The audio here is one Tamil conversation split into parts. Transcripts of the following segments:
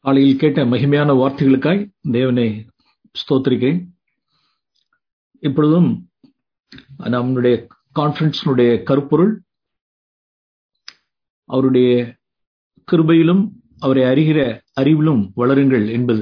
காலையில் கேட்ட மகிமையான வார்த்தைகளுக்காய் தேவனை ஸ்தோத்திரிக்கிறேன் இப்பொழுதும் நம்முடைய கான்ஃபரன்ஸினுடைய கருப்பொருள் அவருடைய கிருபையிலும் அவரை அறிகிற அறிவிலும் வளருங்கள் என்பது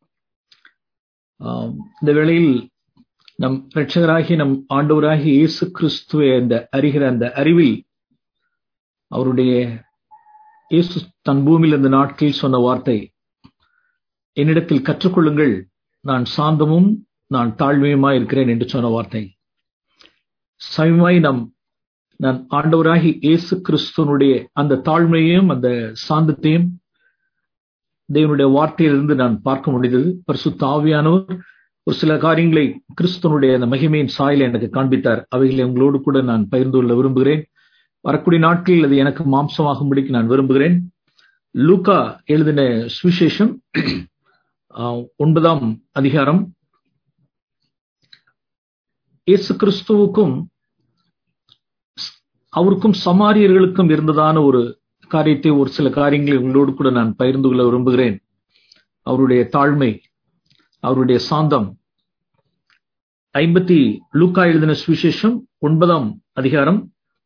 இந்த வேளையில் நம் இரட்சகராகி நம் ஆண்டவராகி இயேசு கிறிஸ்துவை அந்த அறிகிற அந்த அறிவில் அவருடைய இயேசு தன் பூமியில் இந்த நாட்களில் சொன்ன வார்த்தை என்னிடத்தில் கற்றுக்கொள்ளுங்கள் நான் சாந்தமும் நான் தாழ்மையுமாய் இருக்கிறேன் என்று சொன்ன வார்த்தை சமயமாய் நம் நான் ஆண்டவராகி இயேசு கிறிஸ்துவனுடைய அந்த தாழ்மையையும் அந்த சாந்தத்தையும் தேவனுடைய வார்த்தையிலிருந்து நான் பார்க்க முடிந்தது பரிசுத்த ஆவியானவர் ஒரு சில காரியங்களை கிறிஸ்துவனுடைய அந்த மகிமையின் சாயலை எனக்கு காண்பித்தார் அவைகளை உங்களோடு கூட நான் பகிர்ந்து கொள்ள விரும்புகிறேன் வரக்கூடிய நாட்களில் அது எனக்கு மாம்சமாகும்படிக்கு நான் விரும்புகிறேன் லூகா எழுதின சுவிசேஷம் ஒன்பதாம் அதிகாரம் இயேசு கிறிஸ்துவுக்கும் அவருக்கும் சமாரியர்களுக்கும் இருந்ததான ஒரு காரியத்தை ஒரு சில காரியங்களை உங்களோடு கூட நான் பகிர்ந்து கொள்ள விரும்புகிறேன் அவருடைய தாழ்மை அவருடைய சாந்தம் ஐம்பத்தி லூக்கா எழுதின சுவிசேஷம் ஒன்பதாம் அதிகாரம்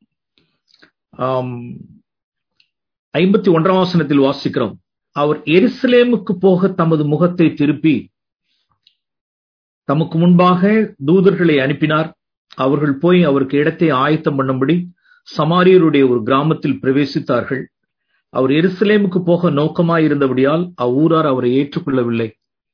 ஐம்பத்தி ஒன்றாம் வசனத்தில் வாசிக்கிறோம் அவர் எருசலேமுக்கு போக தமது முகத்தை திருப்பி தமக்கு முன்பாக தூதர்களை அனுப்பினார் அவர்கள் போய் அவருக்கு இடத்தை ஆயத்தம் பண்ணும்படி சமாரியருடைய ஒரு கிராமத்தில் பிரவேசித்தார்கள் அவர் எருசலேமுக்கு போக நோக்கமாயிருந்தபடியால் அவ்வூரார் அவரை ஏற்றுக்கொள்ளவில்லை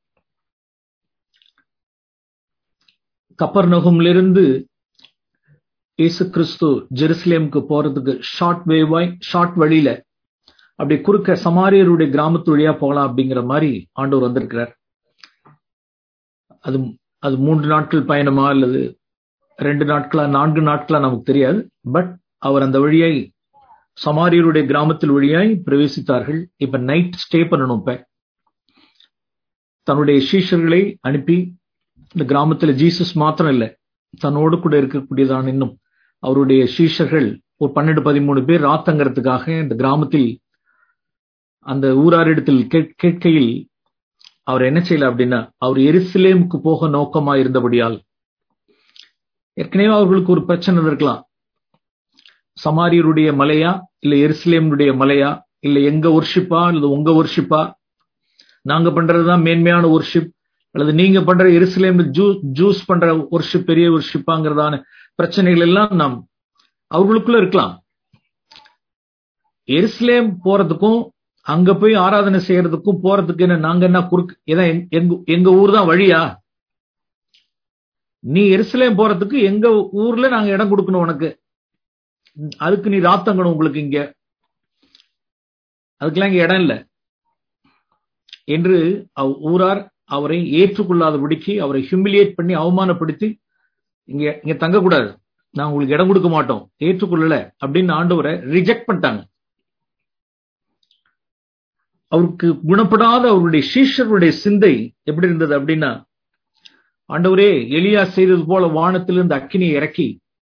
கப்பர் நகுமிலிருந்து இயேசு கிறிஸ்து ஜெருசலேமுக்கு போறதுக்கு ஷார்ட் வேவாய் ஷார்ட் வழியில அப்படி குறுக்க சமாரியருடைய கிராமத்து வழியா போகலாம் அப்படிங்கிற மாதிரி ஆண்டவர் வந்திருக்கிறார் அது அது மூன்று நாட்கள் பயணமா அல்லது ரெண்டு நாட்களா நான்கு நாட்களா நமக்கு தெரியாது பட் அவர் அந்த வழியை சமாரியருடைய கிராமத்தில் வழியாய் பிரவேசித்தார்கள் இப்ப நைட் ஸ்டே பண்ணணும் இப்ப தன்னுடைய சீஷர்களை அனுப்பி இந்த கிராமத்துல ஜீசஸ் மாத்திரம் இல்லை தன்னோடு கூட இருக்கக்கூடியதான இன்னும் அவருடைய சீஷர்கள் ஒரு பன்னெண்டு பதிமூணு பேர் ராத்தங்கிறதுக்காக இந்த கிராமத்தில் அந்த ஊராரிடத்தில் கேட்கையில் அவர் என்ன செய்யல அப்படின்னா அவர் எருசலேமுக்கு போக நோக்கமா இருந்தபடியால் ஏற்கனவே அவர்களுக்கு ஒரு பிரச்சனை இருக்கலாம் சமாரியருடைய மலையா இல்ல எருசலேமுடைய மலையா இல்ல எங்க ஒர்ஷிப்பா அல்லது உங்க ஒர்ஷிப்பா நாங்க பண்றதுதான் மேன்மையான ஒர்ஷிப் அல்லது நீங்க பண்ற எருசலேம் ஜூ ஜூஸ் பண்ற ஒர்ஷிப் பெரிய ஒர்ஷிப்பாங்கிறதான பிரச்சனைகள் எல்லாம் நாம் அவர்களுக்குள்ள இருக்கலாம் எருசலேம் போறதுக்கும் அங்க போய் ஆராதனை செய்யறதுக்கும் போறதுக்கு என்ன நாங்க என்ன குறுக்கு ஏதான் எங்க எங்க ஊர் தான் வழியா நீ எருசலேம் போறதுக்கு எங்க ஊர்ல நாங்க இடம் கொடுக்கணும் உனக்கு அதுக்கு நீ ராத்தங்கணும் உங்களுக்கு இங்க அதுக்கெல்லாம் இங்க இடம் இல்லை என்று ஊரார் அவரை ஏற்றுக்கொள்ளாதபடிக்கு அவரை ஹியூமிலியேட் பண்ணி அவமானப்படுத்தி இங்க இங்க தங்கக்கூடாது நான் உங்களுக்கு இடம் கொடுக்க மாட்டோம் ஏற்றுக்கொள்ளல அப்படின்னு ஆண்டவரை ரிஜெக்ட் பண்ணிட்டாங்க அவருக்கு குணப்படாத அவருடைய சீஷருடைய சிந்தை எப்படி இருந்தது அப்படின்னா ஆண்டவரே எலியா செய்தது போல வானத்திலிருந்து அக்கினியை இறக்கி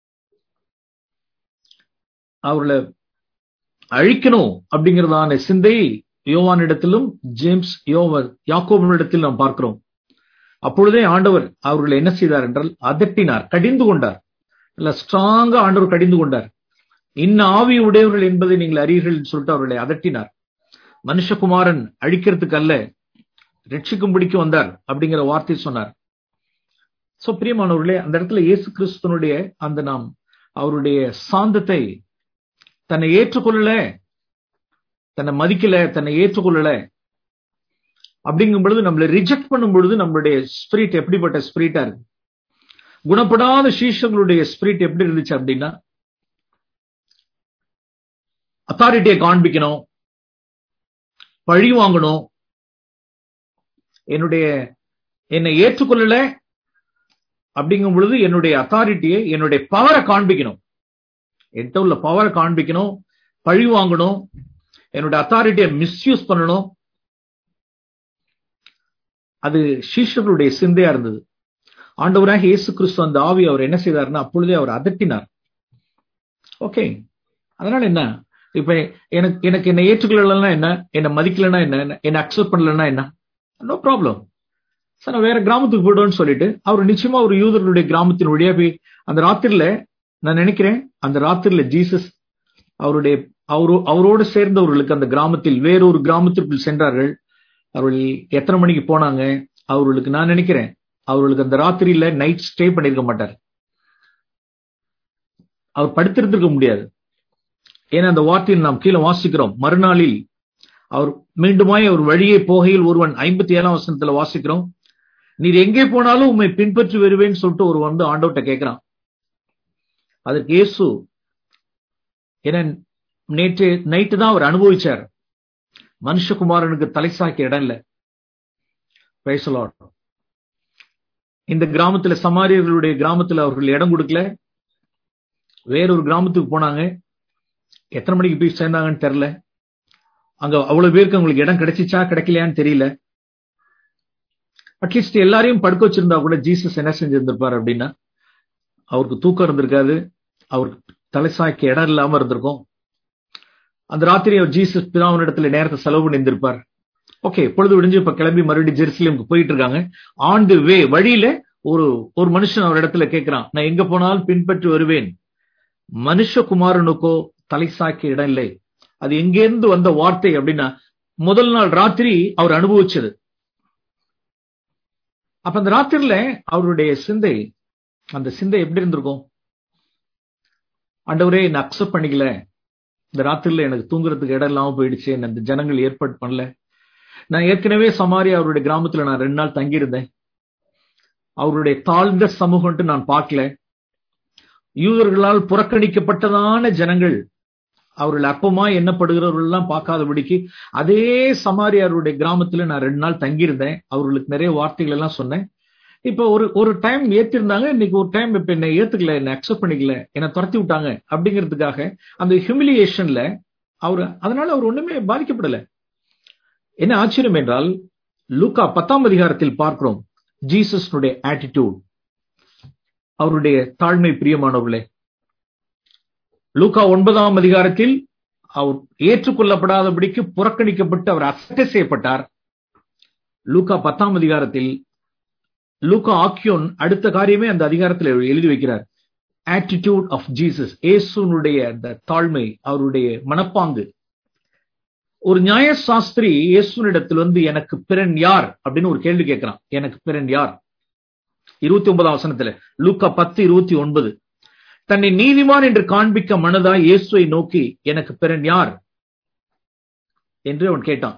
அவர்களை அழிக்கணும் அப்படிங்கிறதான சிந்தை யோவானிடத்திலும் ஜேம்ஸ் யோவர் யாக்கோபனிடத்தில் நாம் பார்க்கிறோம் அப்பொழுதே ஆண்டவர் அவர்களை என்ன செய்தார் என்றால் அதட்டினார் கடிந்து கொண்டார் இல்ல ஸ்ட்ராங்கா ஆண்டவர் கடிந்து கொண்டார் இன்ன ஆவி உடையவர்கள் என்பதை நீங்கள் அறியீர்கள் சொல்லிட்டு அவர்களை அதட்டினார் மனுஷகுமாரன் அழிக்கிறதுக்கு அல்ல ரட்சிக்கும்படிக்கு வந்தார் அப்படிங்கிற வார்த்தை சொன்னார் சோ பிரியமானவர்களே அந்த இடத்துல இயேசு கிறிஸ்தனுடைய அந்த நாம் அவருடைய சாந்தத்தை தன்னை ஏற்றுக்கொள்ளல தன்னை மதிக்கல தன்னை ஏற்றுக்கொள்ளல அப்படிங்கும் பொழுது நம்மளை ரிஜெக்ட் பண்ணும் பொழுது நம்மளுடைய ஸ்பிரிட் எப்படிப்பட்ட ஸ்பிரிட்டா இருக்கு குணப்படாத சீஷங்களுடைய ஸ்பிரிட் எப்படி இருந்துச்சு அப்படின்னா அத்தாரிட்டியை காண்பிக்கணும் பழி வாங்கணும் என்னுடைய என்னை ஏற்றுக்கொள்ளல அப்படிங்கும் பொழுது என்னுடைய அத்தாரிட்டியை என்னுடைய பவரை காண்பிக்கணும் என்கிட்ட உள்ள பவரை காண்பிக்கணும் பழி வாங்கணும் என்னோட அத்தாரிட்டியை மிஸ்யூஸ் பண்ணணும் அது சீஷர்களுடைய சிந்தையா இருந்தது ஆண்டவராக இயேசு கிறிஸ்து அந்த ஆவி அவர் என்ன செய்தார்னா அப்பொழுதே அவர் அதட்டினார் ஓகே அதனால என்ன இப்ப எனக்கு எனக்கு என்ன ஏற்றுக்கலன்னா என்ன என்ன மதிக்கலன்னா என்ன என்ன அக்செப்ட் பண்ணலன்னா என்ன நோ ப்ராப்ளம் சார் நான் வேற கிராமத்துக்கு போயிடுவேன்னு சொல்லிட்டு அவர் நிச்சயமா ஒரு யூதர்களுடைய கிராமத்தின் வழியா போய் அந்த ராத்திரில நான் நினைக்கிறேன் அந்த ராத்திரில ஜீசஸ் அவருடைய அவரோ அவரோடு சேர்ந்தவர்களுக்கு அந்த கிராமத்தில் வேறொரு கிராமத்திற்குள் சென்றார்கள் அவர்கள் எத்தனை மணிக்கு போனாங்க அவர்களுக்கு நான் நினைக்கிறேன் அவர்களுக்கு அந்த ராத்திரியில நைட் ஸ்டே பண்ணிருக்க மாட்டார் அவர் படுத்திருந்திருக்க முடியாது ஏன்னா அந்த வார்த்தையில் நாம் கீழே வாசிக்கிறோம் மறுநாளில் அவர் மீண்டுமாய் அவர் வழியே போகையில் ஒருவன் ஐம்பத்தி ஏழாம் வசனத்துல வாசிக்கிறோம் நீர் எங்கே போனாலும் உண்மை பின்பற்றி வருவேன்னு சொல்லிட்டு ஒரு வந்து ஆண்டவட்ட கேட்கிறான் அதற்கு இயேசு ஏன்னா நேற்று நைட்டு தான் அவர் அனுபவிச்சார் மனுஷகுமாரனுக்கு தலை சாய்க்க இடம் இல்ல பேசலாம் இந்த கிராமத்துல சமாரியர்களுடைய கிராமத்துல அவர்கள் இடம் கொடுக்கல வேறொரு கிராமத்துக்கு போனாங்க எத்தனை மணிக்கு போய் சேர்ந்தாங்கன்னு தெரியல அங்க அவ்வளவு பேருக்கு அவங்களுக்கு இடம் கிடைச்சிச்சா கிடைக்கலையான்னு தெரியல அட்லீஸ்ட் எல்லாரையும் படுக்க வச்சிருந்தா கூட ஜீசஸ் என்ன செஞ்சிருந்திருப்பார் அப்படின்னா அவருக்கு தூக்கம் இருந்திருக்காது அவருக்கு தலை சாய்க்க இடம் இல்லாம இருந்திருக்கும் அந்த ராத்திரி அவர் ஜீசஸ் பிதாவினிடத்துல நேரத்தை செலவு பண்ணியிருந்திருப்பார் ஓகே பொழுது விடிஞ்சு இப்ப கிளம்பி மறுபடியும் ஜெருசலேமுக்கு போயிட்டு இருக்காங்க ஆன் தி வே வழியில ஒரு ஒரு மனுஷன் அவர் இடத்துல கேட்கிறான் நான் எங்க போனாலும் பின்பற்றி வருவேன் மனுஷகுமாரனுக்கோ தலை சாய்க்க இடம் இல்லை அது எங்கேருந்து வந்த வார்த்தை அப்படின்னா முதல் நாள் ராத்திரி அவர் அனுபவிச்சது அப்ப அந்த ராத்திரில அவருடைய சிந்தை அந்த சிந்தை எப்படி இருந்திருக்கும் ஆண்டவரே என்ன அக்செப்ட் பண்ணிக்கல இந்த ராத்திரில எனக்கு தூங்குறதுக்கு இடம் இல்லாம போயிடுச்சு அந்த ஜனங்கள் ஏற்பாடு பண்ணல நான் ஏற்கனவே சமாரி அவருடைய கிராமத்துல நான் ரெண்டு நாள் தங்கியிருந்தேன் அவருடைய தாழ்ந்த சமூகம்ட்டு நான் பார்க்கல யூதர்களால் புறக்கணிக்கப்பட்டதான ஜனங்கள் அவர்கள் அற்பமா எண்ணப்படுகிறவர்கள் எல்லாம் பார்க்காதபடிக்கு அதே சமாரியாருடைய கிராமத்துல நான் ரெண்டு நாள் தங்கியிருந்தேன் அவர்களுக்கு நிறைய வார்த்தைகள் எல்லாம் சொன்னேன் இப்ப ஒரு ஒரு டைம் ஏத்திருந்தாங்க இன்னைக்கு ஒரு டைம் இப்ப என்ன ஏத்துக்கல என்ன அக்செப்ட் பண்ணிக்கல என்ன துரத்தி விட்டாங்க அப்படிங்கிறதுக்காக அந்த ஹியூமிலியேஷன்ல அவர் அதனால அவர் ஒண்ணுமே பாதிக்கப்படல என்ன ஆச்சரியம் என்றால் லூக்கா பத்தாம் அதிகாரத்தில் பார்க்கிறோம் ஜீசஸ்னுடைய ஆட்டிடியூட் அவருடைய தாழ்மை பிரியமானவர்களே லூக்கா ஒன்பதாம் அதிகாரத்தில் அவர் ஏற்றுக்கொள்ளப்படாதபடிக்கு புறக்கணிக்கப்பட்டு அவர் அசட்டை செய்யப்பட்டார் லூக்கா பத்தாம் அதிகாரத்தில் லூக்கா ஆக்கியோன் அடுத்த காரியமே அந்த அதிகாரத்தில் எழுதி வைக்கிறார் ஆட்டிடியூட் ஆஃப் ஜீசஸ் ஏசுனுடைய அந்த தாழ்மை அவருடைய மனப்பாங்கு ஒரு நியாய சாஸ்திரி இயேசுனிடத்தில் வந்து எனக்கு பிறன் யார் அப்படின்னு ஒரு கேள்வி கேட்கிறான் எனக்கு பிறன் யார் இருபத்தி ஒன்பதாம் வசனத்துல லூக்கா பத்து இருபத்தி ஒன்பது தன்னை நீதிமான் என்று காண்பிக்க மனதாய் இயேசுவை நோக்கி எனக்கு பிறன் யார் என்று அவன் கேட்டான்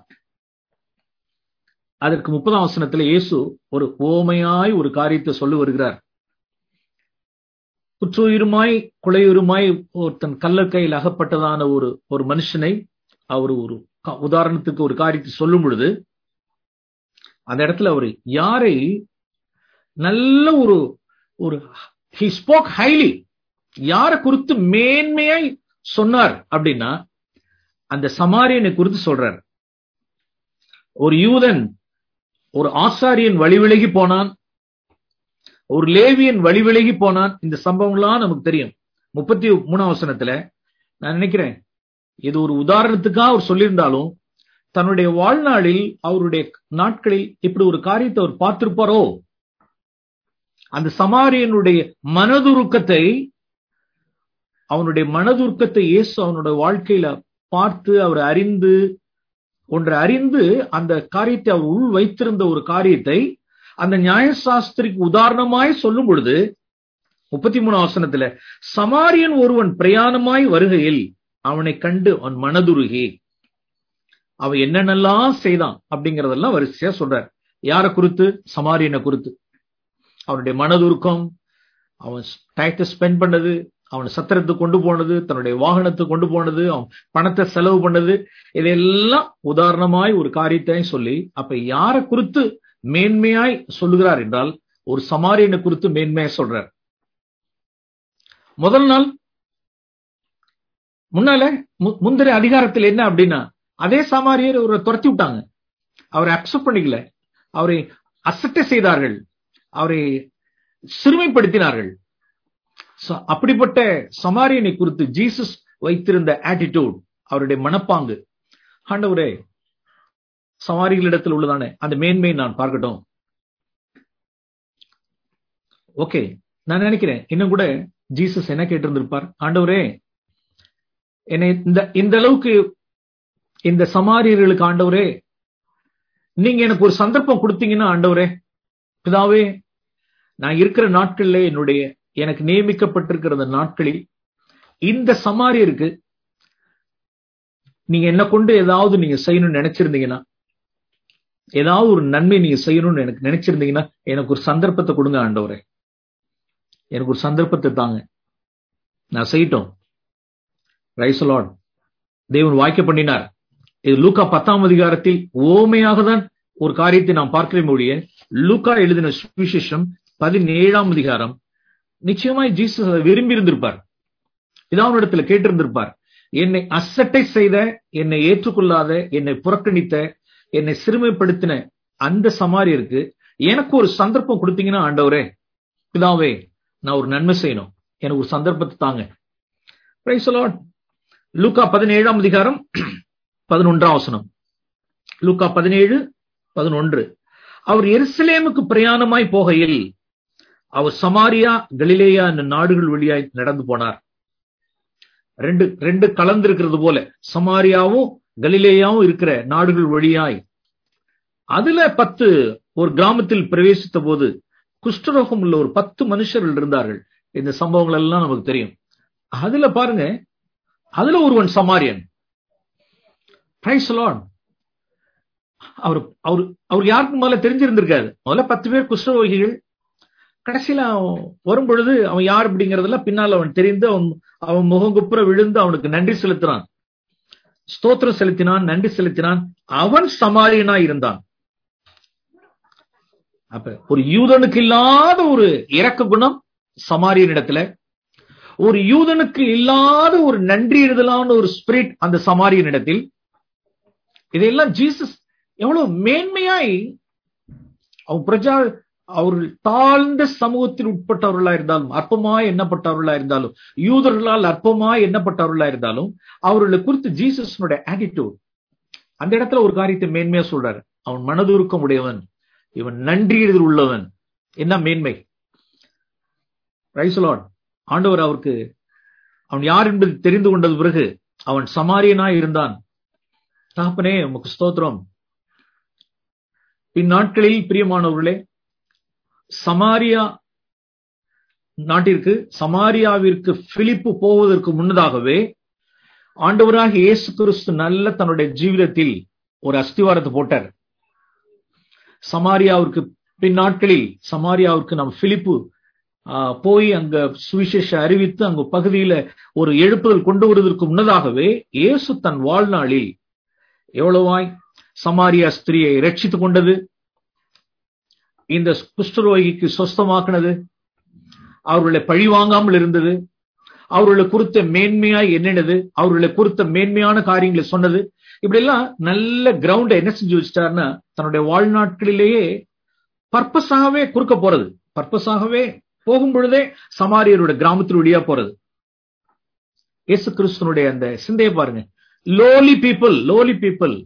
அதற்கு முப்பதாம் வசனத்துல இயேசு ஒரு ஓமையாய் ஒரு காரியத்தை சொல்லி வருகிறார் குற்றுயிருமாய் குலையுருமாய் ஒருத்தன் கல்லர் கையில் அகப்பட்டதான ஒரு ஒரு மனுஷனை அவர் ஒரு உதாரணத்துக்கு ஒரு காரியத்தை சொல்லும் பொழுது அந்த இடத்துல அவர் யாரை நல்ல ஒரு ஒரு ஹி ஸ்போக் ஹைலி யாரை குறித்து மேன்மையாய் சொன்னார் அப்படின்னா அந்த சமாரியனை குறித்து சொல்றார் ஒரு யூதன் ஒரு ஆசாரியன் வழி விலகி போனான் ஒரு லேவியன் வழி விலகி போனான் இந்த சம்பவங்கள்லாம் நமக்கு தெரியும் முப்பத்தி மூணாம் வசனத்துல நான் நினைக்கிறேன் இது ஒரு உதாரணத்துக்காக அவர் சொல்லியிருந்தாலும் தன்னுடைய வாழ்நாளில் அவருடைய நாட்களில் இப்படி ஒரு காரியத்தை அவர் பார்த்திருப்பாரோ அந்த சமாரியனுடைய மனதுருக்கத்தை அவனுடைய மனதுருக்கத்தை இயேசு அவனுடைய வாழ்க்கையில பார்த்து அவர் அறிந்து ஒன்றை அறிந்து அந்த காரியத்தை அவர் உள் வைத்திருந்த ஒரு காரியத்தை அந்த நியாயசாஸ்திரிக்கு உதாரணமாய் சொல்லும் பொழுது முப்பத்தி மூணு ஆசனத்துல சமாரியன் ஒருவன் பிரயாணமாய் வருகையில் அவனை கண்டு அவன் மனதுருகி அவன் என்னென்னலாம் செய்தான் அப்படிங்கறதெல்லாம் வரிசையா சொல்றார் யாரை குறித்து சமாரியனை குறித்து அவனுடைய மனதுருக்கம் அவன் டயத்தை ஸ்பெண்ட் பண்ணது அவன் சத்திரத்துக்கு கொண்டு போனது தன்னுடைய வாகனத்துக்கு கொண்டு போனது அவன் பணத்தை செலவு பண்ணது இதையெல்லாம் உதாரணமாய் ஒரு காரியத்தை சொல்லி அப்ப யாரை குறித்து மேன்மையாய் சொல்லுகிறார் என்றால் ஒரு சமாரியனை குறித்து மேன்மையா சொல்றார் முதல் நாள் முன்னால முந்திர அதிகாரத்தில் என்ன அப்படின்னா அதே சமாரியர் அவரை துரத்தி விட்டாங்க அவரை அக்செப்ட் பண்ணிக்கல அவரை அசட்டை செய்தார்கள் அவரை சிறுமைப்படுத்தினார்கள் அப்படிப்பட்ட சமாரியனை குறித்து ஜீசஸ் வைத்திருந்த ஆட்டிடியூட் அவருடைய மனப்பாங்கு ஆண்டவரே சவாரிகளிடத்தில் உள்ளதானே அந்த மேன்மை நான் பார்க்கட்டும் ஓகே நான் நினைக்கிறேன் இன்னும் கூட ஜீசஸ் என்ன கேட்டிருந்திருப்பார் ஆண்டவரே என்னை இந்த இந்த அளவுக்கு இந்த சமாரியர்களுக்கு ஆண்டவரே நீங்க எனக்கு ஒரு சந்தர்ப்பம் கொடுத்தீங்கன்னா ஆண்டவரே பிதாவே நான் இருக்கிற நாட்கள்ல என்னுடைய எனக்கு நியமிக்கப்பட்டிருக்கிற அந்த நாட்களில் இந்த சமாரியருக்கு நீங்க என்ன கொண்டு ஏதாவது நீங்க செய்யணும்னு நினைச்சிருந்தீங்கன்னா ஏதாவது ஒரு நன்மை நீங்க செய்யணும்னு எனக்கு நினைச்சிருந்தீங்கன்னா எனக்கு ஒரு சந்தர்ப்பத்தை கொடுங்க ஆண்டவரே எனக்கு ஒரு சந்தர்ப்பத்தை தாங்க நான் செய்யட்டும் ரைசலாட் தேவன் வாய்க்க பண்ணினார் இது லூக்கா பத்தாம் அதிகாரத்தில் ஓமையாக தான் ஒரு காரியத்தை நாம் பார்க்கிறேன் மொழிய லூக்கா எழுதின சுவிசேஷம் பதினேழாம் அதிகாரம் நிச்சயமாய் ஜீசஸ் அதை விரும்பி இருந்திருப்பார் பிதாவினிடத்துல கேட்டிருந்திருப்பார் என்னை அசட்டை செய்த என்னை ஏற்றுக்கொள்ளாத என்னை புறக்கணித்த என்னை சிறுமைப்படுத்தின அந்த சமாரியருக்கு எனக்கு ஒரு சந்தர்ப்பம் கொடுத்தீங்கன்னா ஆண்டவரே பிதாவே நான் ஒரு நன்மை செய்யணும் எனக்கு ஒரு சந்தர்ப்பத்தை தாங்க லூக்கா பதினேழாம் அதிகாரம் பதினொன்றாம் வசனம் லூக்கா பதினேழு பதினொன்று அவர் எருசலேமுக்கு பிரயாணமாய் போகையில் அவர் சமாரியா கலிலேயா என்ற நாடுகள் வழியாய் நடந்து போனார் ரெண்டு ரெண்டு கலந்து இருக்கிறது போல சமாரியாவும் கலிலேயாவும் இருக்கிற நாடுகள் வழியாய் அதுல பத்து ஒரு கிராமத்தில் பிரவேசித்த போது குஷ்டரோகம் உள்ள ஒரு பத்து மனுஷர்கள் இருந்தார்கள் இந்த சம்பவங்கள் எல்லாம் நமக்கு தெரியும் அதுல பாருங்க அதுல ஒருவன் சமாரியன் அவர் அவர் அவர் யாருக்கு முதல்ல தெரிஞ்சிருந்திருக்காரு முதல்ல பத்து பேர் குஷ்டரோகிகள் கடைசியில அவன் வரும் பொழுது அவன் யார் அப்படிங்கறதுல பின்னால் அவன் தெரிந்து அவன் அவன் முகங்குப்புற விழுந்து அவனுக்கு நன்றி செலுத்தினான் ஸ்தோத்திரம் செலுத்தினான் நன்றி செலுத்தினான் அவன் சமாரியனா இருந்தான் அப்ப ஒரு யூதனுக்கு இல்லாத ஒரு இறக்க குணம் சமாரியன் இடத்துல ஒரு யூதனுக்கு இல்லாத ஒரு நன்றி எழுதலான ஒரு ஸ்பிரிட் அந்த சமாரியன் இடத்தில் இதையெல்லாம் ஜீசஸ் எவ்வளவு மேன்மையாய் அவன் பிரஜா அவர்கள் தாழ்ந்த சமூகத்தில் உட்பட்டவர்களா இருந்தாலும் அற்பமாய் எண்ணப்பட்டவர்களா இருந்தாலும் யூதர்களால் அற்பமாய் எண்ணப்பட்டவர்களா இருந்தாலும் அவர்களை குறித்து ஜீசஸ்னுடைய ஆட்டிடியூட் அந்த இடத்துல ஒரு காரியத்தை மேன்மையா சொல்றாரு அவன் மனதுருக்கம் உடையவன் இவன் நன்றி எழுதல் உள்ளவன் என்ன மேன்மை ரைசலான் ஆண்டவர் அவருக்கு அவன் யார் என்பது தெரிந்து கொண்டது பிறகு அவன் சமாரியனாய் இருந்தான் தகப்பனே உமக்கு ஸ்தோத்திரம் பின்னாட்களில் பிரியமானவர்களே சமாரியா நாட்டிற்கு சமாரியாவிற்கு பிலிப்பு போவதற்கு முன்னதாகவே ஆண்டவராக இயேசு கிறிஸ்து நல்ல தன்னுடைய ஜீவிதத்தில் ஒரு அஸ்திவாரத்தை போட்டார் சமாரியாவிற்கு பின்னாட்களில் சமாரியாவிற்கு நம்ம பிலிப்பு போய் அங்க சுவிசேஷ அறிவித்து அங்க பகுதியில ஒரு எழுப்புதல் கொண்டு வருவதற்கு முன்னதாகவே இயேசு தன் வாழ்நாளில் எவ்வளவாய் சமாரியா ஸ்திரியை ரட்சித்துக் கொண்டது இந்த குஷ்டரோகிக்கு சொஸ்தமாக்கினது அவர்களை பழி வாங்காமல் இருந்தது அவர்களை குறித்த மேன்மையாய் என்னென்னது அவர்களை குறித்த மேன்மையான காரியங்களை சொன்னது இப்படி எல்லாம் நல்ல கிரவுண்ட என்ன செஞ்சு வச்சிட்டாருன்னா தன்னுடைய வாழ்நாட்களிலேயே பர்பஸாகவே குறுக்க போறது பர்பஸாகவே போகும் பொழுதே சமாரியருடைய கிராமத்தில் வழியா போறது இயேசு கிறிஸ்தனுடைய அந்த சிந்தையை பாருங்க லோலி பீப்புள் லோலி பீப்புள்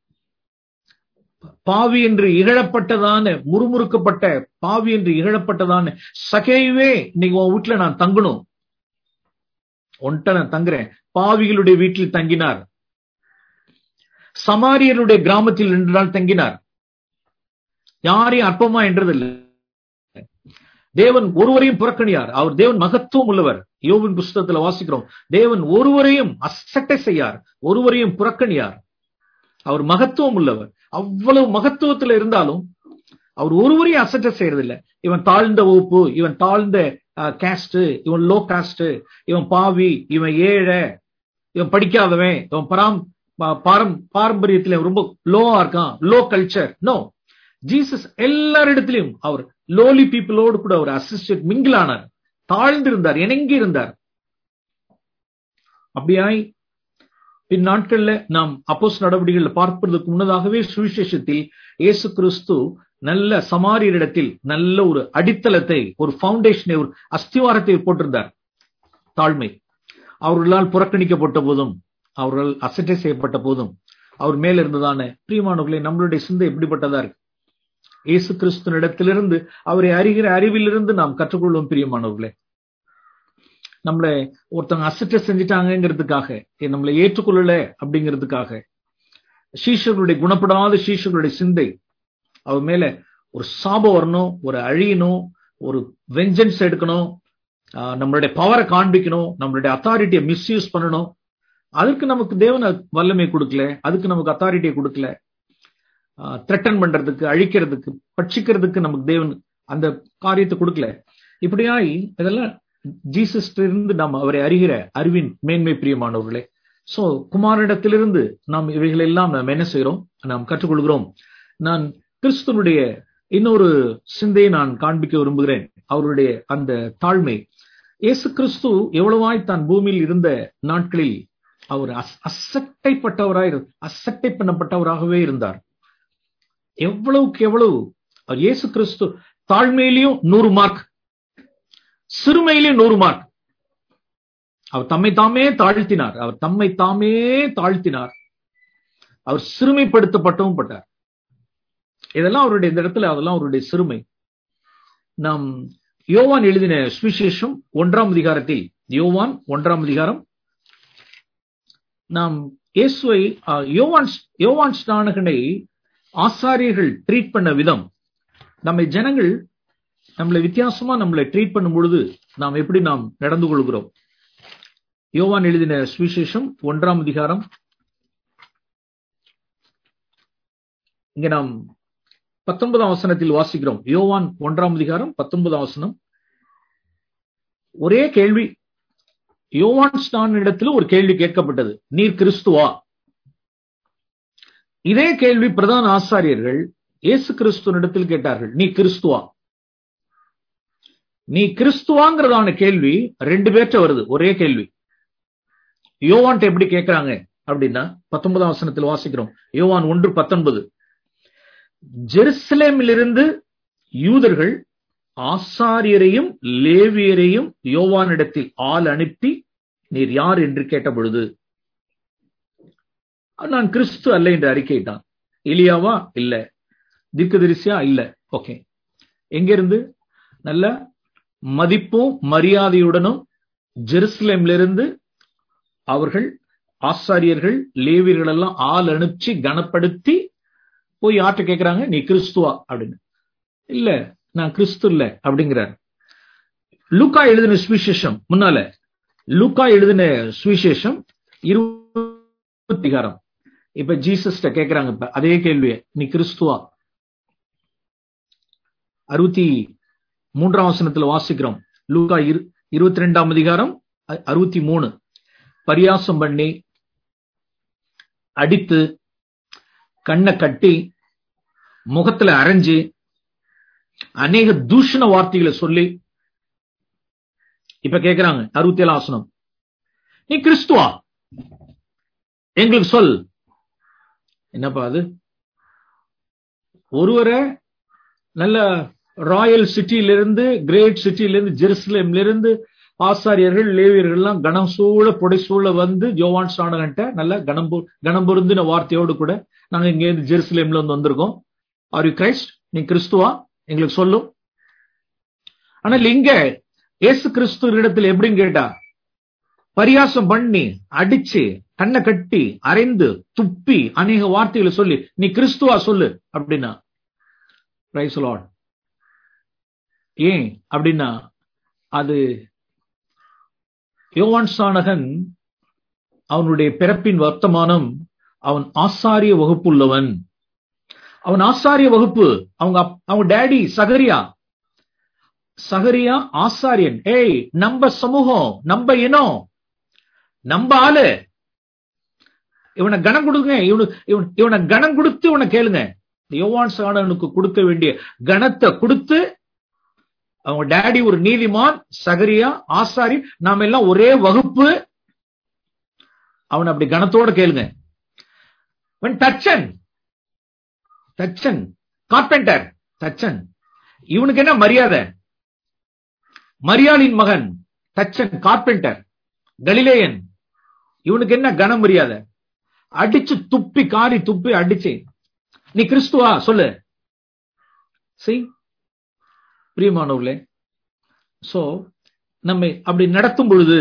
பாவி என்று இகழப்பட்டதான முறுமுறுக்கப்பட்ட பாவி என்று இகழப்பட்டதான சகைவே இன்னைக்கு உன் வீட்டுல நான் தங்கணும் ஒன்ட்ட நான் தங்குறேன் பாவிகளுடைய வீட்டில் தங்கினார் சமாரியருடைய கிராமத்தில் ரெண்டு நாள் தங்கினார் யாரையும் அற்பமா என்றதில்லை தேவன் ஒருவரையும் புறக்கணியார் அவர் தேவன் மகத்துவம் உள்ளவர் யோவின் புஸ்தகத்துல வாசிக்கிறோம் தேவன் ஒருவரையும் அசட்டை செய்யார் ஒருவரையும் புறக்கணியார் அவர் மகத்துவம் உள்ளவர் அவ்வளவு மகத்துவத்துல இருந்தாலும் அவர் ஒருவரையும் அசட்டை செய்யறதில்லை இவன் தாழ்ந்த வகுப்பு இவன் தாழ்ந்த கேஸ்ட் இவன் லோ காஸ்ட் இவன் பாவி இவன் ஏழை இவன் படிக்காதவன் இவன் பராம் பாரம் பாரம்பரியத்துல ரொம்ப லோவா இருக்கான் லோ கல்ச்சர் நோ ஜீசஸ் எல்லாரிடத்திலையும் அவர் லோலி பீப்புளோடு கூட அவர் அசிஸ்டன்ட் மிங்கிள் ஆனார் தாழ்ந்திருந்தார் இணங்கி இருந்தார் அப்படியாய் பின் நாட்கள்ல நாம் அப்போஸ் நடவடிக்கைகள் பார்ப்பதற்கு முன்னதாகவே சுவிசேஷத்தில் இயேசு கிறிஸ்து நல்ல சமாரியரிடத்தில் நல்ல ஒரு அடித்தளத்தை ஒரு பவுண்டேஷனை ஒரு அஸ்திவாரத்தை போட்டிருந்தார் தாழ்மை அவர்களால் புறக்கணிக்கப்பட்ட போதும் அவர்கள் அசட்டை செய்யப்பட்ட போதும் அவர் மேல இருந்ததான பிரியமானவர்களே நம்மளுடைய சிந்தை எப்படிப்பட்டதா இருக்கு இயேசு கிறிஸ்துவனிடத்திலிருந்து அவரை அறிகிற அறிவிலிருந்து நாம் கற்றுக்கொள்வோம் பிரியமானவர்களே நம்மளை ஒருத்தவங்க அசட்டை செஞ்சிட்டாங்கிறதுக்காக நம்மளை ஏற்றுக்கொள்ளல அப்படிங்கிறதுக்காக சீஷர்களுடைய குணப்படாத சீஷர்களுடைய சிந்தை அவர் மேல ஒரு சாபம் வரணும் ஒரு அழியணும் ஒரு வெஞ்சன்ஸ் எடுக்கணும் நம்மளுடைய பவரை காண்பிக்கணும் நம்மளுடைய அத்தாரிட்டியை மிஸ்யூஸ் பண்ணணும் அதுக்கு நமக்கு தேவன் வல்லமை கொடுக்கல அதுக்கு நமக்கு அத்தாரிட்டியை கொடுக்கல த்ரெட்டன் பண்றதுக்கு அழிக்கிறதுக்கு பட்சிக்கிறதுக்கு நமக்கு தேவன் அந்த காரியத்தை கொடுக்கல இப்படியாய் இதெல்லாம் ஜீசஸ் இருந்து நாம் அவரை அறிகிற அறிவின் மேன்மை பிரியமானவர்களே சோ குமாரிடத்திலிருந்து நாம் இவைகள் எல்லாம் நாம் என்ன செய்கிறோம் நாம் கற்றுக்கொள்கிறோம் நான் கிறிஸ்துவனுடைய இன்னொரு சிந்தையை நான் காண்பிக்க விரும்புகிறேன் அவருடைய அந்த தாழ்மை இயேசு கிறிஸ்து எவ்வளவாய் தான் பூமியில் இருந்த நாட்களில் அவர் அசட்டைப்பட்டவராய் அசட்டை பண்ணப்பட்டவராகவே இருந்தார் எவ்வளவுக்கு எவ்வளவு அவர் இயேசு கிறிஸ்து தாழ்மையிலையும் நூறு மார்க் சிறுமையிலையும் நூறு மார்க் அவர் தம்மை தாமே தாழ்த்தினார் அவர் தம்மை தாமே தாழ்த்தினார் அவர் சிறுமைப்படுத்தப்பட்டவும் பட்டார் இதெல்லாம் அவருடைய இந்த இடத்துல அதெல்லாம் அவருடைய சிறுமை நாம் யோவான் எழுதின சுவிசேஷம் ஒன்றாம் அதிகாரத்தில் யோவான் ஒன்றாம் அதிகாரம் நாம் இயேசுவை யோவான் யோவான் ஸ்நானகனை ஆசாரியர்கள் ட்ரீட் பண்ண விதம் நம்மை ஜனங்கள் நம்மளை வித்தியாசமா நம்மளை ட்ரீட் பண்ணும் பொழுது நாம் எப்படி நாம் நடந்து கொள்கிறோம் யோவான் எழுதின சுவிசேஷம் ஒன்றாம் அதிகாரம் இங்க நாம் பத்தொன்பதாம் வசனத்தில் வாசிக்கிறோம் யோவான் ஒன்றாம் அதிகாரம் பத்தொன்பதாம் வசனம் ஒரே கேள்வி யோவான் ஸ்டான் இடத்துல ஒரு கேள்வி கேட்கப்பட்டது நீர் கிறிஸ்துவா இதே கேள்வி பிரதான ஆசாரியர்கள் இயேசு கிறிஸ்துவனிடத்தில் கேட்டார்கள் நீ கிறிஸ்துவா நீ கிறிஸ்துவாங்கிறதான கேள்வி ரெண்டு பேர்ட்ட வருது ஒரே கேள்வி யோவான்ட்ட எப்படி கேட்கிறாங்க அப்படின்னா பத்தொன்பதாம் வசனத்தில் வாசிக்கிறோம் யோவான் ஒன்று பத்தொன்பது ஜெருசலேமிலிருந்து யூதர்கள் ஆசாரியரையும் லேவியரையும் யோவானிடத்தில் ஆள் அனுப்பி நீர் யார் என்று கேட்ட பொழுது நான் கிறிஸ்து அல்ல என்று அறிக்கையிட்டான் எலியாவா இல்ல திக்குதரிசியா இல்ல ஓகே எங்கிருந்து நல்ல மதிப்பும் மரியாதையுடனும் ஜெருசலேம்ல இருந்து அவர்கள் ஆசாரியர்கள் லேவியர்கள் எல்லாம் ஆள் அனுப்பிச்சு கனப்படுத்தி போய் யார்கிட்ட கேட்கிறாங்க நீ கிறிஸ்துவா அப்படின்னு இல்ல நான் கிறிஸ்து இல்ல அப்படிங்கிறார் லூக்கா எழுதின சுவிசேஷம் முன்னால லூக்கா எழுதின சுவிசேஷம் இருபத்திகாரம் இப்ப ஜீசஸ்ட கேக்குறாங்க இப்ப அதே கேள்விய நீ கிறிஸ்துவா அறுபத்தி மூன்றாம் வசனத்துல வாசிக்கிறோம் லூக்கா இருபத்தி ரெண்டாம் அதிகாரம் அறுபத்தி மூணு பரியாசம் பண்ணி அடித்து கண்ணை கட்டி முகத்துல அரைஞ்சு அநேக தூஷண வார்த்தைகளை சொல்லி இப்ப கேக்குறாங்க அறுபத்தி ஏழு ஆசனம் நீ கிறிஸ்துவா எங்களுக்கு சொல் என்னப்பா அது ஒருவரை நல்ல ராயல் சிட்டியில இருந்து கிரேட் சிட்டியில இருந்து ஜெருசலேம்ல இருந்து ஆசாரியர்கள் லேவியர்கள் எல்லாம் கணம் சூழ புடை சூழ வந்து ஜோவான் ஸ்நானகன்ட்ட நல்ல கணம் கணம் பொருந்தின வார்த்தையோடு கூட நாங்க இங்க இருந்து ஜெருசலேம்ல இருந்து வந்திருக்கோம் ஆர் யூ கிரைஸ்ட் நீ கிறிஸ்துவா எங்களுக்கு சொல்லும் ஆனால் இங்க இயேசு கிறிஸ்து இடத்துல எப்படின்னு கேட்டா பரியாசம் பண்ணி அடிச்சு கண்ணை கட்டி அரைந்து துப்பி அநேக வார்த்தைகளை சொல்லி நீ கிறிஸ்துவா சொல்லு அப்படின்னா பிரைஸ் லார்ட் ஏன் அப்படின்னா அது யோவான் சானகன் அவனுடைய பிறப்பின் வர்த்தமானம் அவன் ஆசாரிய வகுப்புள்ளவன் அவன் ஆசாரிய வகுப்பு அவங்க அவங்க டேடி சகரியா சகரியா ஆசாரியன் ஏய் நம்ம சமூகம் நம்ம இனம் நம்ம ஆளு இவனை கணம் கொடுங்க இவனு இவனை கணம் கொடுத்து இவனை கேளுங்க யோவான் சாணனுக்கு கொடுக்க வேண்டிய கணத்தை கொடுத்து அவங்க டேடி ஒரு நீதிமான் சகரியா ஆசாரி நாம எல்லாம் ஒரே வகுப்பு அவன் அப்படி கணத்தோட கேளுங்க தச்சன் தச்சன் கார்பெண்டர் தச்சன் இவனுக்கு என்ன மரியாதை மரியாளின் மகன் தச்சன் கார்பெண்டர் கலிலேயன் இவனுக்கு என்ன கனம் மரியாதை அடிச்சு துப்பி காரி துப்பி அடிச்சு நீ கிறிஸ்துவா சொல்லு செய் பிரியமானவர்களே சோ நம்மை அப்படி நடத்தும் பொழுது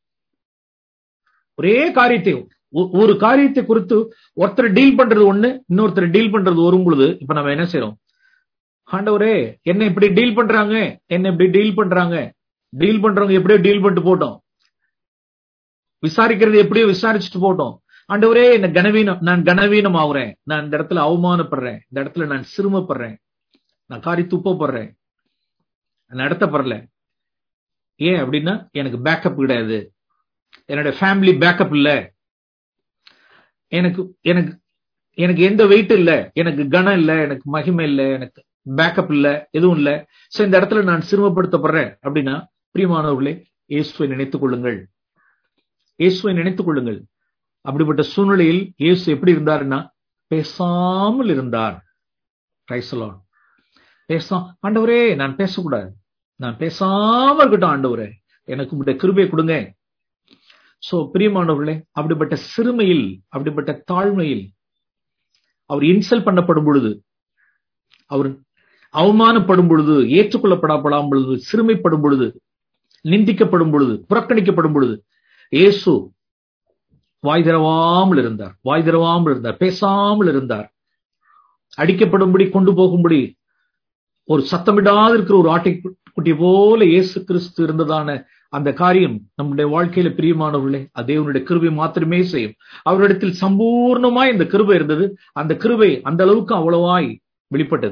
ஒரே காரியத்தை ஒ- ஒரு காரியத்தை குறித்து ஒருத்தர் டீல் பண்றது ஒண்ணு இன்னொருத்தர் டீல் பண்றது வரும் பொழுது இப்ப நம்ம என்ன செய்றோம் ஆண்டவரே என்ன இப்படி டீல் பண்றாங்க என்ன இப்படி டீல் பண்றாங்க டீல் பண்றவங்க எப்படியோ டீல் பண்ணிட்டு போட்டோம் விசாரிக்கிறது எப்படியோ விசாரிச்சுட்டு போட்டோம் ஆண்டவரே என்ன கனவீனம் நான் கனவீனம் ஆகுறேன் நான் இந்த இடத்துல அவமானப்படுறேன் இந்த இடத்துல நான் சிறுமப்படுறேன் நான் காரி துப்பப்படுறேன் நான் நடத்தப்படல ஏன் அப்படின்னா எனக்கு பேக்கப் கிடையாது என்னோட ஃபேமிலி பேக்கப் இல்ல எனக்கு எனக்கு எனக்கு எந்த வெயிட் இல்ல எனக்கு கனம் இல்ல எனக்கு மகிமை இல்ல எனக்கு பேக்கப் இல்ல எதுவும் இல்ல சோ இந்த இடத்துல நான் சிறுமப்படுத்தப்படுறேன் அப்படின்னா பிரியமானவர்களே இயேசுவை நினைத்துக் கொள்ளுங்கள் இயேசுவை நினைத்துக் கொள்ளுங்கள் அப்படிப்பட்ட சூழ்நிலையில் இயேசு எப்படி இருந்தாருன்னா பேசாமல் இருந்தார் Praise the Lord. பேசா ஆண்டவரே நான் பேசக்கூடாது நான் பேசாம இருக்கட்டும் ஆண்டவரே எனக்கு உங்களுடைய கிருபை கொடுங்க சோ பிரியமானவர்களே அப்படிப்பட்ட சிறுமையில் அப்படிப்பட்ட தாழ்மையில் அவர் இன்சல்ட் பண்ணப்படும் பொழுது அவர் அவமானப்படும் பொழுது ஏற்றுக்கொள்ளப்படாப்படாம் பொழுது சிறுமைப்படும் பொழுது நிந்திக்கப்படும் பொழுது புறக்கணிக்கப்படும் பொழுது இயேசு வாய் திறவாமல் இருந்தார் வாய் திறவாமல் இருந்தார் பேசாமல் இருந்தார் அடிக்கப்படும்படி கொண்டு போகும்படி ஒரு சத்தமிடாது இருக்கிற ஒரு ஆட்டைக்குட்டி போல இயேசு கிறிஸ்து இருந்ததான அந்த காரியம் நம்முடைய வாழ்க்கையில பிரியமானவர்களே அது தேவனுடைய கிருபை மாத்திரமே செய்யும் அவரிடத்தில் சம்பூர்ணமாய் இந்த கிருபை இருந்தது அந்த கிருபை அந்த அளவுக்கு அவ்வளவாய் வெளிப்பட்டது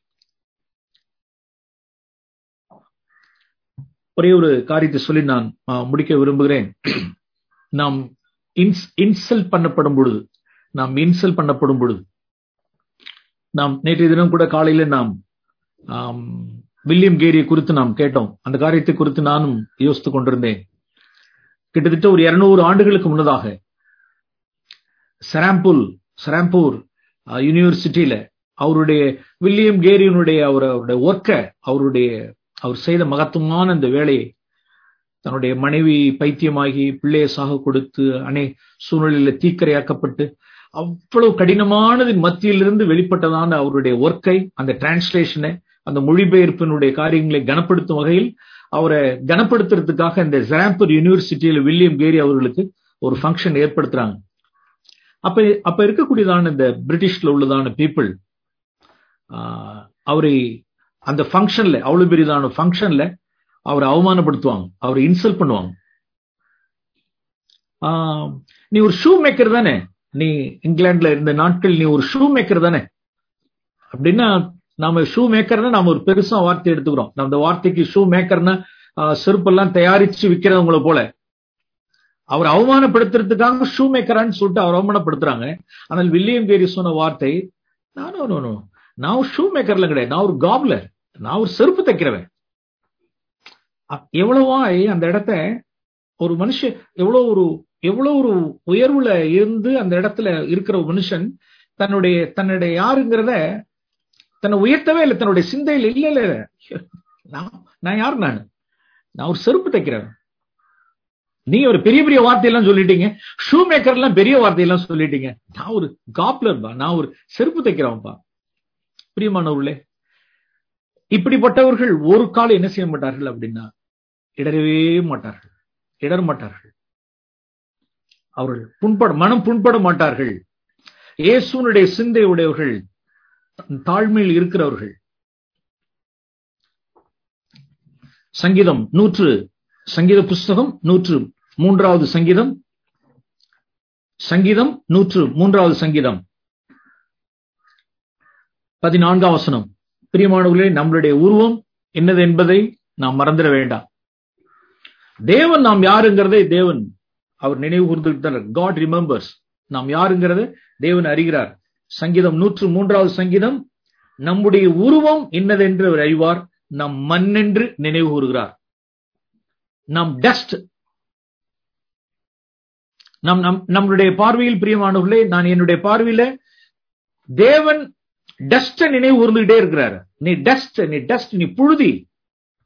ஒரே ஒரு காரியத்தை சொல்லி நான் ஆ, முடிக்க விரும்புகிறேன் நாம் இன்சல்ட் பண்ணப்படும் பொழுது நாம் இன்சல்ட் பண்ணப்படும் பொழுது நாம் நேற்றைய தினம் கூட காலையில நாம் ஆம், வில்லியம் கேரியை குறித்து நாம் கேட்டோம் அந்த காரியத்தை குறித்து நானும் யோசித்துக் கொண்டிருந்தேன் கிட்டத்தட்ட ஒரு இருநூறு ஆண்டுகளுக்கு முன்னதாக சராம்பூல் சராம்பூர் அஹ், யூனிவர்சிட்டியில அவருடைய வில்லியம் கேரியினுடைய அவர் அவருடைய ஒர்க்க அவருடைய அவர் செய்த மகத்துவமான இந்த வேலையை தன்னுடைய மனைவி பைத்தியமாகி பிள்ளையை சாக கொடுத்து அனே சூழ்நிலையில தீக்கரையாக்கப்பட்டு அவ்வளவு கடினமானதின் மத்தியிலிருந்து வெளிப்பட்டதான அவருடைய ஒர்க்கை அந்த டிரான்ஸ்லேஷனை அந்த மொழிபெயர்ப்பினுடைய காரியங்களை கனப்படுத்தும் வகையில் அவரை கனப்படுத்துறதுக்காக இந்த ஜராம்பூர் யூனிவர்சிட்டியில வில்லியம் கேரி அவர்களுக்கு ஒரு ஃபங்க்ஷன் ஏற்படுத்துறாங்க அப்ப அப்ப இருக்கக்கூடியதான இந்த பிரிட்டிஷ்ல உள்ளதான பீப்புள் அவரை அந்த ஃபங்க்ஷன்ல அவ்வளவு பெரியதான ஃபங்க்ஷன்ல அவரை அவமானப்படுத்துவாங்க அவரை இன்சல்ட் பண்ணுவாங்க ஆஹ், நீ ஒரு ஷூ மேக்கர் தானே நீ இங்கிலாந்துல இருந்த நாட்கள் நீ ஒரு ஷூ மேக்கர் தானே அப்படின்னா நாம ஷூ மேக்கர்னா நாம ஒரு பெருசா வார்த்தை எடுத்துக்கிறோம் நம்ம அந்த வார்த்தைக்கு ஷூ மேக்கர்னா செருப்பெல்லாம் தயாரிச்சு விக்கிறவங்கள போல அவர் அவமானப்படுத்துறதுக்காக ஷூ மேக்கரான்னு சொல்லிட்டு அவர் அவமானப்படுத்துறாங்க ஆனால் வில்லியம் கேரி சொன்ன வார்த்தை நானும் நோ நான் ஒரு ஷூ மேக்கர்ல கிடையாது நான் ஒரு காப்லர் நான் ஒரு செருப்பு தைக்கிறவன் அ- எவ்வளவாய் அந்த இடத்த ஒரு மனுஷன் எவ்வளவு ஒரு எவ்வளவு ஒரு உயர்வுல இருந்து அந்த இடத்துல இருக்கிற ஒரு மனுஷன் தன்னுடைய தன்னுடைய யாருங்கிறத தன்னை உயர்த்தவே இல்லை தன்னுடைய சிந்தையில் இல்ல இல்ல இல்ல. நான் நான் யார் நான் நான் ஒரு செருப்பு தைக்கிறவன் நீங்க ஒரு பெரிய பெரிய வார்த்தையெல்லாம் சொல்லிட்டீங்க ஷூ மேக்கர் எல்லாம் பெரிய வார்த்தையெல்லாம் சொல்லிட்டீங்க நான் ஒரு காப்லர்பா நான் ஒரு செருப்பு தைக்கிறவன்பா பிரியமானவர்களே இப்படிப்பட்டவர்கள் ஒரு காலம் என்ன செய்ய மாட்டார்கள் அப்படின்னா இடரவே மாட்டார்கள் இடர மாட்டார்கள் அவர்கள் புண்பட மனம் புண்பட மாட்டார்கள் இயேசுனுடைய சிந்தை உடையவர்கள் தாழ்மையில் இருக்கிறவர்கள் சங்கீதம் நூற்று சங்கீத புஸ்தகம் நூற்று மூன்றாவது சங்கீதம் சங்கீதம் நூற்று மூன்றாவது சங்கீதம் பதினான்காம் வசனம் பிரியமானவர்களே நம்மளுடைய உருவம் என்னது என்பதை நாம் மறந்துட வேண்டாம் தேவன் நாம் யாருங்கிறதை தேவன் அவர் நினைவு கூர்ந்துட்டார் காட் ரிமெம்பர்ஸ் நாம் யாருங்கிறதை தேவன் அறிகிறார் சங்கீதம் நூற்று மூன்றாவது சங்கீதம் நம்முடைய உருவம் என்னதென்று அவர் அறிவார் நம் மண்ணென்று நினைவு கூறுகிறார் நம் டஸ்ட் நம் நம் நம்மளுடைய பார்வையில் பிரியமானவர்களே நான் என்னுடைய பார்வையில தேவன் டஸ்ட நினைவு கூர்ந்துகிட்டே இருக்கிறார் நீ டஸ்ட் நீ டஸ்ட் நீ புழுதி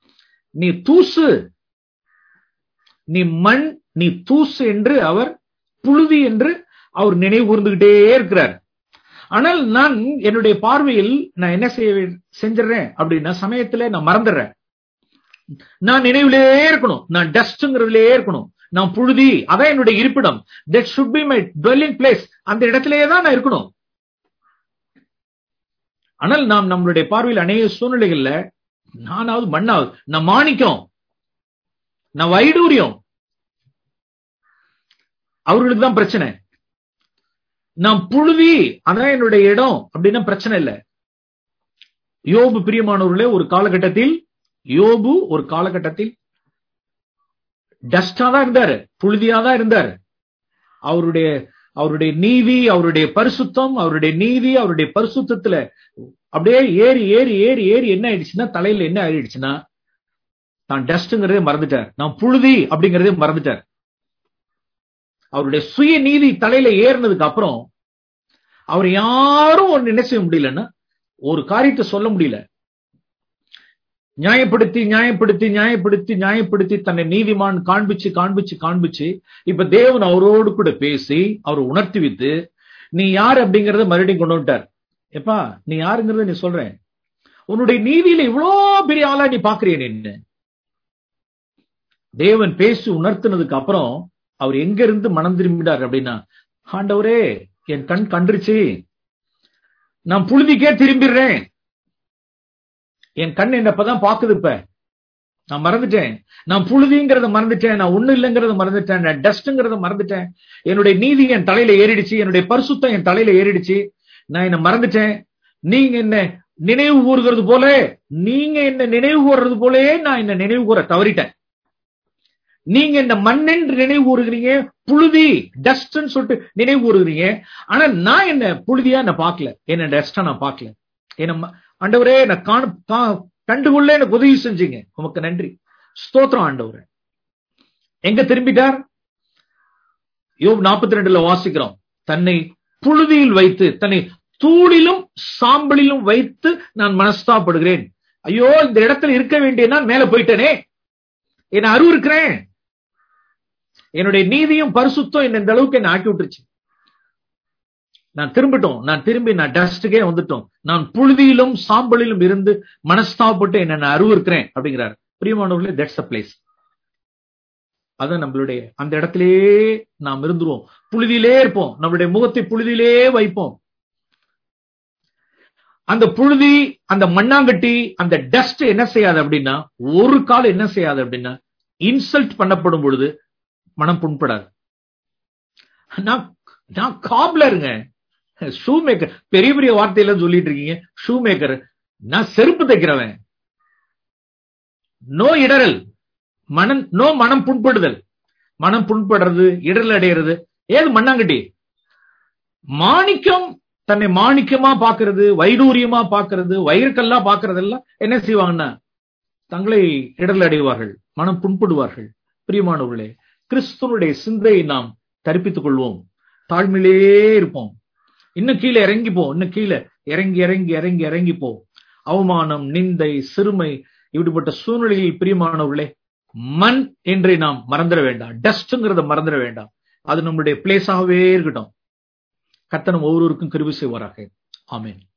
நீ தூசு நீ மண் நீ தூசு என்று அவர் புழுதி என்று அவர் நினைவு கூர்ந்துகிட்டே இருக்கிறார் ஆனால் நான் என்னுடைய பார்வையில் நான் என்ன செய்ய செஞ்சிடறேன் அப்படின்னா சமயத்துல நான் மறந்துடுறேன் நான் நினைவிலே இருக்கணும் நான் டஸ்ட்ங்கிறதுலே இருக்கணும் நான் புழுதி அதான் என்னுடைய இருப்பிடம் that should be my dwelling place அந்த இடத்திலேயே தான் நான் இருக்கணும் ஆனால் நாம் நம்மளுடைய பார்வையில் அநேக சூழ்நிலைகள்ல நானாவது மண்ணாவது நான் மாணிக்கம் நான் வைடூரியம் அவர்களுக்கு தான் பிரச்சனை நான் புழுதி அதான் என்னுடைய இடம் அப்படின்னா பிரச்சனை இல்லை யோபு பிரியமானவர்களே ஒரு காலகட்டத்தில் யோபு ஒரு காலகட்டத்தில் டஸ்டா தான் இருந்தாரு புழுதியா தான் இருந்தாரு அவருடைய அவருடைய நீதி அவருடைய பரிசுத்தம் அவருடைய நீதி அவருடைய பரிசுத்தத்துல அப்படியே ஏறி ஏறி ஏறி ஏறி என்ன ஆயிடுச்சுன்னா தலையில என்ன ஆயிடுச்சுன்னா தான் டஸ்ட்ங்கிறதே மறந்துட்டார் நான் புழுதி அப்படிங்கறதே மறந்துட்டார் அவருடைய சுய நீதி தலையில ஏறினதுக்கு அப்புறம் அவர் யாரும் ஒன்னு என்ன செய்ய முடியலன்னா ஒரு காரியத்தை சொல்ல முடியல நியாயப்படுத்தி நியாயப்படுத்தி நியாயப்படுத்தி நியாயப்படுத்தி தன்னை நீதிமான் காண்பிச்சு காண்பிச்சு காண்பிச்சு இப்ப தேவன் அவரோடு கூட பேசி அவர் உணர்த்தி வித்து நீ யார் அப்படிங்கறத மறுபடியும் கொண்டு வந்துட்டார் எப்பா நீ யாருங்கிறத நீ சொல்றேன் உன்னுடைய நீதியில இவ்வளோ பெரிய ஆளா நீ பாக்குறிய என்ன தேவன் பேசி உணர்த்தினதுக்கு அப்புறம் அவர் எங்க இருந்து மனம் திரும்பிட்டார் அப்படின்னா ஆண்டவரே என் கண் கண்டுருச்சு நான் புழுதிக்கே திரும்பிடுறேன் என் கண் என்ன இப்பதான் பாக்குது இப்ப நான் மறந்துட்டேன் நான் புழுதிங்கிறத மறந்துட்டேன் நான் ஒண்ணு இல்லைங்கிறத மறந்துட்டேன் நான் டஸ்ட்ங்கிறத மறந்துட்டேன் என்னுடைய நீதி என் தலையில ஏறிடுச்சு என்னுடைய பரிசுத்தம் என் தலையில ஏறிடுச்சு நான் என்ன மறந்துட்டேன் நீங்க என்ன நினைவு கூறுகிறது போல நீங்க என்ன நினைவு கூறுறது போலே நான் என்ன நினைவு கூற தவறிட்டேன் நீங்க இந்த மண்ணென்று நினைவு கூறுகிறீங்க புழுதி டஸ்ட்னு சொல்லிட்டு நினைவு கூறுகிறீங்க ஆனா நான் என்ன புழுதியா நான் பார்க்கல என்ன டஸ்டா நான் பார்க்கல என்ன ஆண்டவரே நான் காண கண்டுகொள்ள எனக்கு உதவி செஞ்சீங்க உமக்கு நன்றி ஸ்தோத்திரம் ஆண்டவரே எங்க திரும்பிட்டார் யோப் நாற்பத்தி ரெண்டுல வாசிக்கிறோம் தன்னை புழுதியில் வைத்து தன்னை தூளிலும் சாம்பலிலும் வைத்து நான் மனஸ்தாப்படுகிறேன் ஐயோ இந்த இடத்துல இருக்க வேண்டிய நான் மேல போயிட்டேனே என்ன அருவு இருக்கிறேன் என்னுடைய நீதியும் பரிசுத்தம் என்ன இந்த அளவுக்கு என்ன ஆக்கி விட்டுருச்சு நான் திரும்பிட்டோம் நான் திரும்பி நான் டஸ்டுக்கே வந்துட்டோம் நான் புழுதியிலும் சாம்பலிலும் இருந்து மனஸ்தாப்பட்டு என்ன நான் அருவு இருக்கிறேன் அப்படிங்கிறார் பிரியமானவர்களே தட்ஸ் அ பிளேஸ் அதான் நம்மளுடைய அந்த இடத்திலேயே நாம் இருந்துருவோம் புழுதியிலே இருப்போம் நம்மளுடைய முகத்தை புழுதியிலே வைப்போம் அந்த புழுதி அந்த மண்ணாங்கட்டி அந்த டஸ்ட் என்ன செய்யாது அப்படின்னா ஒரு காலம் என்ன செய்யாது அப்படின்னா இன்சல்ட் பண்ணப்படும் பொழுது மனம் புண்படாது நான் நான் காப்லருங்க ஷூ மேக்கர் பெரிய பெரிய வார்த்தையெல்லாம் சொல்லிட்டு இருக்கீங்க ஷூ மேக்கர் நான் செருப்பு தைக்கிறவன் நோ இடரல் மனம் நோ மனம் புண்படுதல் மனம் புண்படுறது இடரல் அடையிறது ஏது மண்ணாங்கட்டி மாணிக்கம் தன்னை மாணிக்கமா பாக்குறது வைடூரியமா பாக்குறது வயிறுக்கல்லா பாக்குறதெல்லாம் என்ன செய்வாங்கன்னா தங்களை இடரல் அடைவார்கள் மனம் புண்படுவார்கள் பிரியமானவர்களே கிறிஸ்துவனுடைய சிந்தையை நாம் தரிப்பித்துக் கொள்வோம் தாழ்மையிலே இருப்போம் இன்னும் கீழே இறங்கிப்போம் இன்னும் கீழே இறங்கி இறங்கி இறங்கி இறங்கிப்போம் அவமானம் நிந்தை சிறுமை இப்படிப்பட்ட சூழ்நிலையில் பிரியமானவர்களே மண் என்றை நாம் மறந்துட வேண்டாம் டஸ்ட்ங்கிறத மறந்துட வேண்டாம் அது நம்மளுடைய பிளேஸாகவே இருக்கட்டும் கத்தனம் ஒவ்வொருவருக்கும் கிருபி செய்வாராக ஆமேன்